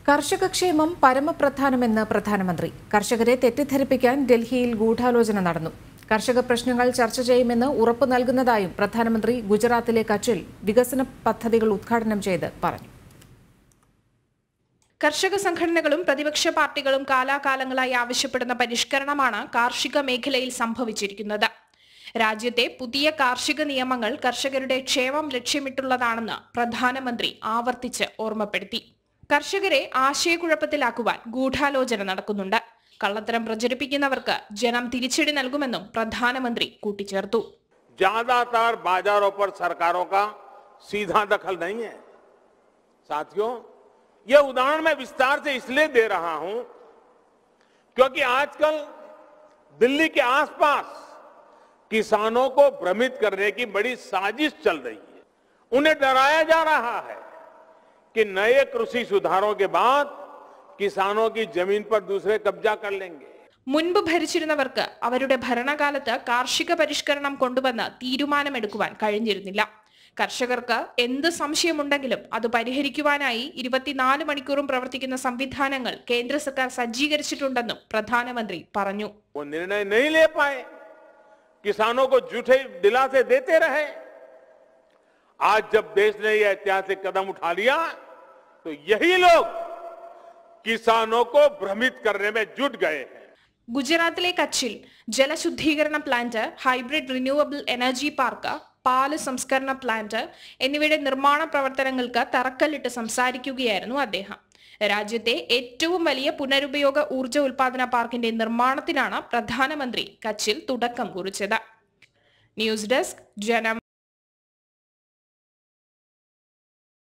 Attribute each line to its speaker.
Speaker 1: കർഷകക്ഷേമം പരമപ്രധാനമെന്ന് പ്രധാനമന്ത്രി കർഷകരെ തെറ്റിദ്ധരിപ്പിക്കാൻ ഡൽഹിയിൽ ഗൂഢാലോചന നടന്നു കർഷക പ്രശ്നങ്ങൾ ചർച്ച ചെയ്യുമെന്ന് ഉറപ്പു നൽകുന്നതായും പ്രധാനമന്ത്രി ഗുജറാത്തിലെ കച്ചിൽ വികസന പദ്ധതികൾ ഉദ്ഘാടനം ചെയ്ത് പറഞ്ഞു
Speaker 2: കർഷക സംഘടനകളും പ്രതിപക്ഷ പാർട്ടികളും കാലാകാലങ്ങളായി ആവശ്യപ്പെടുന്ന പരിഷ്കരണമാണ് കാർഷിക മേഖലയിൽ സംഭവിച്ചിരിക്കുന്നത് രാജ്യത്തെ പുതിയ കാർഷിക നിയമങ്ങൾ കർഷകരുടെ ക്ഷേമം ലക്ഷ്യമിട്ടുള്ളതാണെന്ന് പ്രധാനമന്ത്രി ആവർത്തിച്ച് ഓർമ്മപ്പെടുത്തി കർഷകരെ ആശയക്കുഴപ്പത്തിലാക്കുവാൻ ഗൂഢാലോചന നടക്കുന്നുണ്ട് കള്ളത്തരം പ്രചരിപ്പിക്കുന്നവർക്ക് ജനം തിരിച്ചടി നൽകുമെന്നും പ്രധാനമന്ത്രി കൂട്ടിച്ചേർത്തു
Speaker 3: ज्यादातर बाजारों पर सरकारों का सीधा दखल नहीं है साथियों यह उदाहरण मैं विस्तार से इसलिए दे रहा हूं क्योंकि आजकल दिल्ली के आसपास किसानों को भ्रमित करने की बड़ी साजिश चल रही है उन्हें डराया जा रहा है कि नए कृषि सुधारों के बाद किसानों की जमीन पर दूसरे कब्जा कर लेंगे
Speaker 2: മുൻപ് ഭരിച്ചിരുന്നവർക്ക് അവരുടെ ഭരണകാലത്ത് കാർഷിക പരിഷ്കരണം കൊണ്ടുവന്ന് തീരുമാനമെടുക്കുവാൻ കഴിഞ്ഞിരുന്നില്ല കർഷകർക്ക് എന്ത് സംശയമുണ്ടെങ്കിലും അത് പരിഹരിക്കുവാനായി ഇരുപത്തിനാല് മണിക്കൂറും പ്രവർത്തിക്കുന്ന സംവിധാനങ്ങൾ കേന്ദ്ര സർക്കാർ സജ്ജീകരിച്ചിട്ടുണ്ടെന്നും പ്രധാനമന്ത്രി പറഞ്ഞു
Speaker 3: वो निर्णय नहीं ले पाए किसानों को झूठे दिलासे देते रहे आज जब देश ने यह ऐतिहासिक कदम उठा लिया तो यही लोग किसानों को भ्रमित करने में जुट गए हैं
Speaker 2: ഗുജറാത്തിലെ കച്ചിൽ ജലശുദ്ധീകരണ plant hybrid renewable energy park പാല് സംസ്കരണ പ്ലാന്റ് എന്നിവയുടെ നിർമ്മാണ പ്രവർത്തനങ്ങൾക്ക് തറക്കല്ലിട്ട് സംസാരിക്കുകയായിരുന്നു അദ്ദേഹം രാജ്യത്തെ ഏറ്റവും വലിയ പുനരുപയോഗ ഊർജ്ജ ഉൽപാദന പാർക്കിന്റെ നിർമ്മാണത്തിനാണ് പ്രധാനമന്ത്രി കച്ചിൽ തുടക്കം കുറിച്ചത് ന്യൂസ് ഡെസ്ക് ജനം